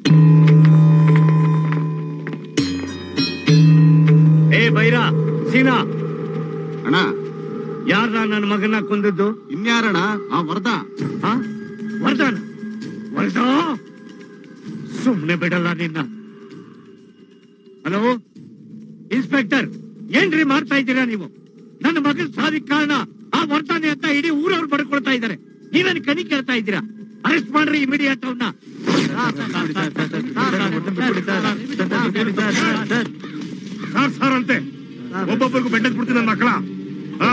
ಏ ಬೈರ ಸೀನಾ ಅಣ್ಣ ಯಾರ ನನ್ನ ಮಗನ ಕೊಂದದ್ದು ಇನ್ಯಾರಣ ಆ ವರದ ಆ? ವರ್ಧನ್ ವರ್ಧ ಸುಮ್ನೆ ಬಿಡಲ್ಲ ನಿನ್ನ ಹಲೋ ಇನ್ಸ್ಪೆಕ್ಟರ್ ಏನ್ರಿ ಮಾಡ್ತಾ ಇದ್ದೀರಾ ನೀವು ನನ್ನ ಮಗನ ಸಾವಿಗೆ ಕಾರಣ ಆ ವರ್ಧನೆ ಅಂತ ಇಡೀ ಊರವ್ರು ಬಡ್ಕೊಳ್ತಾ ಇದ್ದಾರೆ ನೀವೇನು ಕನಿ ಕೇಳ್ತಾ ಇದ್ದೀರಾ ಅರೆಸ್ಟ್ ಮಾಡ್ರಿ ಇಮಿಡಿಯೇಟ್ ಅವನ್ನ ಸಾರ್ ಸಾರ್ ಅಂತೆ ಒಬ್ಬೊಬ್ಬರಿಗೂ ಬೆಂಡದ್ ಬಿಡ್ತೀನಿ ನನ್ನ ಮಕ್ಕಳ ಹಾ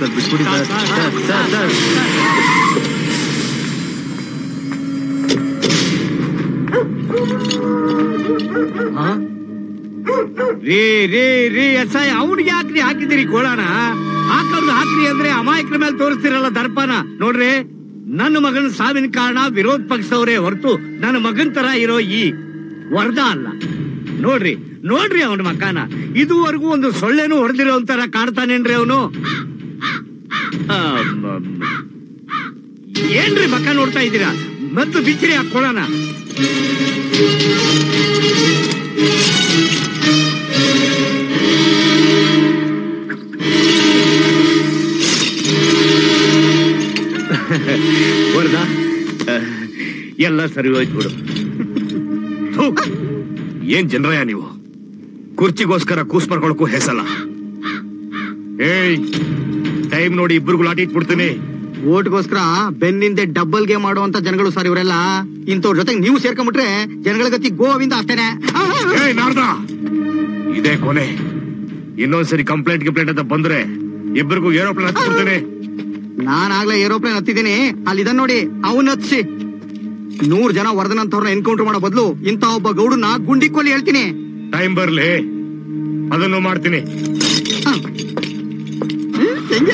ರೀ ರೀ ರೀ ಎಸ್ ಐ ಅವ್ನಿಗೆ ಯಾಕ್ರಿ ಹಾಕಿದಿರಿ ಕೋಳಾನ ಹಾಕೋದು ಹಾಕ್ರಿ ಅಂದ್ರೆ ಅಮಾಯಕರ ಮೇಲೆ ತೋರಿಸ್ತಿರಲ್ಲ ದರ್ಪನ ನೋಡ್ರಿ ನನ್ನ ಮಗನ ಸಾವಿನ ಕಾರಣ ವಿರೋಧ ಪಕ್ಷದವರೇ ಹೊರತು ನನ್ನ ಮಗನ್ ತರ ಇರೋ ಈ ವರ್ಧ ಅಲ್ಲ ನೋಡ್ರಿ ನೋಡ್ರಿ ಅವನ ಮಕಾನ ಇದುವರೆಗೂ ಒಂದು ಸೊಳ್ಳೆನೂ ಹೊಡೆದಿರೋ ತರ ಕಾಡ್ತಾನೇನ್ರಿ ಅವನು ಏನ್ರಿ ಮಕ್ಕ ನೋಡ್ತಾ ಇದ್ದೀರಾ ಮತ್ತು ಬಿಚ್ಚಿರಿ ಆ ಕೊಳನ ವರದ ಎಲ್ಲ ಸರಿ ಹೋಯ್ತು ಬಿಡು ಥು, ಏನ್ ಜನರಯ್ಯ ನೀವು ಕುರ್ಚಿಗೋಸ್ಕರ ಕೂಸ್ ಮಾಡ್ಕೊಳಕ್ಕೂ ಹೆಸಲ್ಲ ಏಯ್ ಟೈಮ್ ನೋಡಿ ಇಬ್ಬರಿಗೂ ಲಾಟಿ ಇಟ್ಬಿಡ್ತೀನಿ ಓಟ್ಗೋಸ್ಕರ ಬೆನ್ನಿಂದೆ ಡಬ್ಬಲ್ ಗೇಮ್ ಮಾಡುವಂತ ಜನಗಳು ಸರ್ ಇವರೆಲ್ಲ ಇಂಥವ್ರ ಜೊತೆಗೆ ನೀವು ಸೇರ್ಕೊಂಡ್ಬಿಟ್ರೆ ಜನಗಳ ಗತಿ ಗೋವಿಂದ ಅಷ್ಟೇನೆ ಆ, ಆ, ಆ. ಏಯ್ ನಾರ್ದ ಇದೇ ಕೊನೆ ಇನ್ನೊಂದ್ಸರಿ ಕಂಪ್ಲೇಂಟ್ ಗಿಂಪ್ಲೇಂಟ್ ಅಂತ ಬಂದ್ರೆ ಇಬ್ಬರಿಗೂ ಏರೋಪ್ಲೇನ್ ಹತ್ಬಿಡ್ತೀನಿ ನಾನ್ ಆಗ್ಲೇ ಏರೋಪ್ಲೇನ್ ಹತ್ತಿದ್ದೀನಿ ಅಲ್ಲಿ ಇದನ್ ನೋಡಿ ಅವನ್ ಹತ್ಸಿ ನೂರ್ ಜನ ವರದನಂತವ್ರನ್ನ ಎನ್ಕೌಂಟರ್ ಮಾಡೋ ಬದಲು ಇಂತ ಒಬ್ಬ ಗೌಡನ್ನ ಗುಂಡಿ ಕೊಲ್ಲಿ ಹೇಳ್ತೀನಿ ಟೈಮ್ ಬರ್ಲಿ ಅದನ್ನು ಮಾಡ್ತೀನಿ ಹ. ಹ್ಮ್, ಹೆಂಗೆ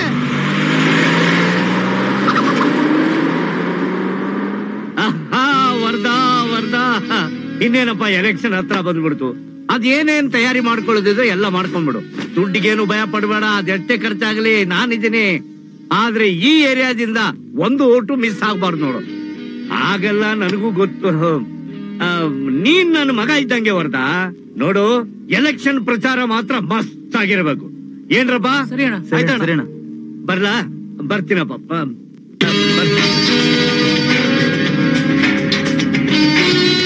ಆಹಾ, ವರ್ಧ ವರ್ಧ ಇನ್ನೇನಪ್ಪ ಎಲೆಕ್ಷನ್ ಹತ್ರ ಬಂದ್ಬಿಡ್ತು ಅದೇನೇನ್ ತಯಾರಿ ಮಾಡ್ಕೊಳ್ಳೋದಿದ್ರೆ ಎಲ್ಲ ಮಾಡ್ಕೊಂಡ್ಬಿಡು ದುಡ್ಡಿಗೇನು ಭಯ ಪಡಬೇಡ ಅದೆಷ್ಟೇ ಖರ್ಚಾಗ್ಲಿ ನಾನಿದ್ದೀನಿ ಆದ್ರೆ ಈ ಏರಿಯಾದಿಂದ ಒಂದು ಓಟು ಮಿಸ್ ಆಗ್ಬಾರ್ದು ನೋಡು ಹಾಗೆಲ್ಲ ನನಗೂ ಗೊತ್ತು ಆ, ನೀನ್ ನನ್ನ ಮಗ ಇದ್ದಂಗೆ ವರ್ಧ ನೋಡು ಎಲೆಕ್ಷನ್ ಪ್ರಚಾರ ಮಾತ್ರ ಮಸ್ತ್ ಆಗಿರ್ಬೇಕು ಏನ್ರಪ್ಪ ಸರಿ ಅಣ್ಣ. ಸರಿ ಆಯ್ತಣ್ಣ? ಅಣ್ಣ, ಸರಿ ಅಣ್ಣ. ಬರ್ಲಾ ಬರ್ತೀನಪ್ಪ ಆ, ಬರ್ತೀನಿ.